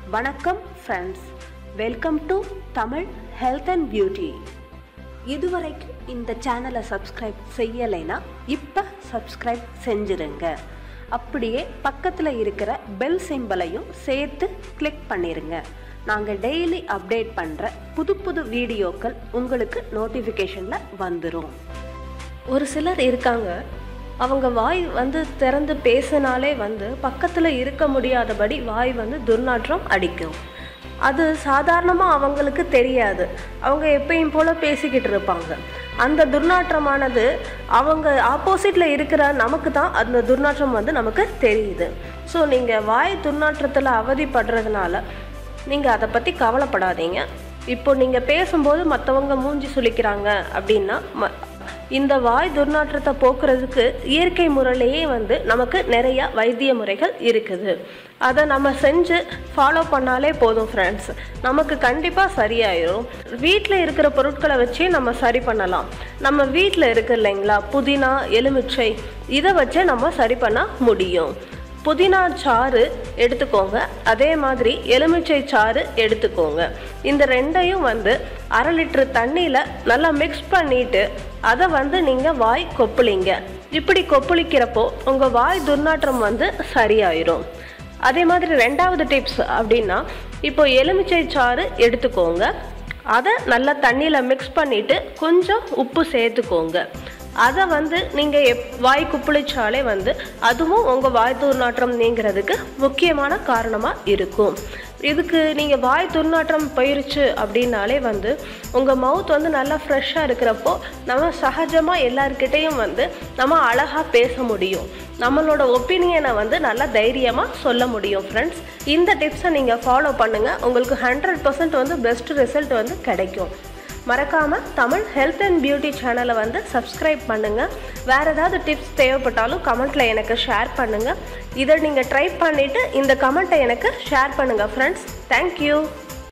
வணக்கம் friends welcome to Tamil health and beauty இதுவரைக்கும் இந்த சேனலை சப்ஸ்கிரைப் செய்யலைன்னா இப்போ சப்ஸ்கிரைப் செஞ்சிருங்க அப்படியே பக்கத்தில் இருக்கிற பெல் சிம்பலையும் சேர்த்து கிளிக் பண்ணிடுங்க நாங்கள் டெய்லி அப்டேட் பண்ணுற புது புது வீடியோக்கள் உங்களுக்கு நோட்டிஃபிகேஷனில் வந்துடும் ஒரு சிலர் இருக்காங்க அவங்க வாய் வந்து திறந்து பேசினாலே வந்து பக்கத்தில் இருக்க முடியாதபடி வாய் வந்து துர்நாற்றம் அடிக்கும் அது சாதாரணமாக அவங்களுக்கு தெரியாது அவங்க எப்பயும் போல் பேசிக்கிட்டு இருப்பாங்க அந்த துர்நாற்றமானது அவங்க ஆப்போசிட்டில் இருக்கிற நமக்கு தான் அந்த துர்நாற்றம் வந்து நமக்கு தெரியுது ஸோ நீங்கள் வாய் துர்நாற்றத்தில் அவதிப்படுறதுனால நீங்கள் அதை பற்றி கவலைப்படாதீங்க இப்போ நீங்கள் பேசும்போது மற்றவங்க மூஞ்சி சுளிக்கிறாங்க அப்படின்னா ம இந்த வாய் துர்நாற்றத்தை போக்குறதுக்கு இயற்கை முறையிலேயே வந்து நமக்கு நிறைய வைத்திய முறைகள் இருக்குது அதை நம்ம செஞ்சு ஃபாலோ பண்ணாலே போதும் ஃப்ரெண்ட்ஸ் நமக்கு கண்டிப்பாக சரியாயிரும் வீட்டில் இருக்கிற பொருட்களை வச்சே நம்ம சரி பண்ணலாம் நம்ம வீட்டில் இருக்கு இல்லைங்களா புதினா எலுமிச்சை இதை வச்சே நம்ம சரி பண்ண முடியும் புதினா சாறு எடுத்துக்கோங்க அதே மாதிரி எலுமிச்சை சாறு எடுத்துக்கோங்க இந்த ரெண்டையும் வந்து அரை லிட்டர் தண்ணியில் நல்லா மிக்ஸ் பண்ணிட்டு அதை வந்து நீங்கள் வாய் கொப்புளிங்க இப்படி கொப்புளிக்கிறப்போ உங்கள் வாய் துர்நாற்றம் வந்து சரியாயிரும் அதே மாதிரி ரெண்டாவது டிப்ஸ் அப்படின்னா இப்போ எலுமிச்சை சாறு எடுத்துக்கோங்க அதை நல்லா தண்ணியில் மிக்ஸ் பண்ணிவிட்டு கொஞ்சம் உப்பு சேர்த்துக்கோங்க அதை வந்து நீங்கள் எப் வாய் குப்பிளிச்சாலே வந்து அதுவும் உங்கள் வாய் துர்நாற்றம் நீங்கிறதுக்கு முக்கியமான காரணமாக இருக்கும் இதுக்கு நீங்கள் வாய் துர்நாற்றம் போயிருச்சு அப்படின்னாலே வந்து உங்கள் மவுத் வந்து நல்லா ஃப்ரெஷ்ஷாக இருக்கிறப்போ நம்ம சகஜமாக எல்லாருக்கிட்டேயும் வந்து நம்ம அழகாக பேச முடியும் நம்மளோட ஒப்பீனியனை வந்து நல்லா தைரியமாக சொல்ல முடியும் ஃப்ரெண்ட்ஸ் இந்த டிப்ஸை நீங்கள் ஃபாலோ பண்ணுங்கள் உங்களுக்கு ஹண்ட்ரட் பர்சன்ட் வந்து பெஸ்ட் ரிசல்ட் வந்து கிடைக்கும் மறக்காமல் தமிழ் ஹெல்த் அண்ட் பியூட்டி சேனலை வந்து சப்ஸ்கிரைப் பண்ணுங்கள் வேறு ஏதாவது டிப்ஸ் தேவைப்பட்டாலும் கமெண்ட்டில் எனக்கு ஷேர் பண்ணுங்கள் இதை நீங்கள் ட்ரை பண்ணிவிட்டு இந்த கமெண்ட்டை எனக்கு ஷேர் பண்ணுங்கள் ஃப்ரெண்ட்ஸ் தேங்க்யூ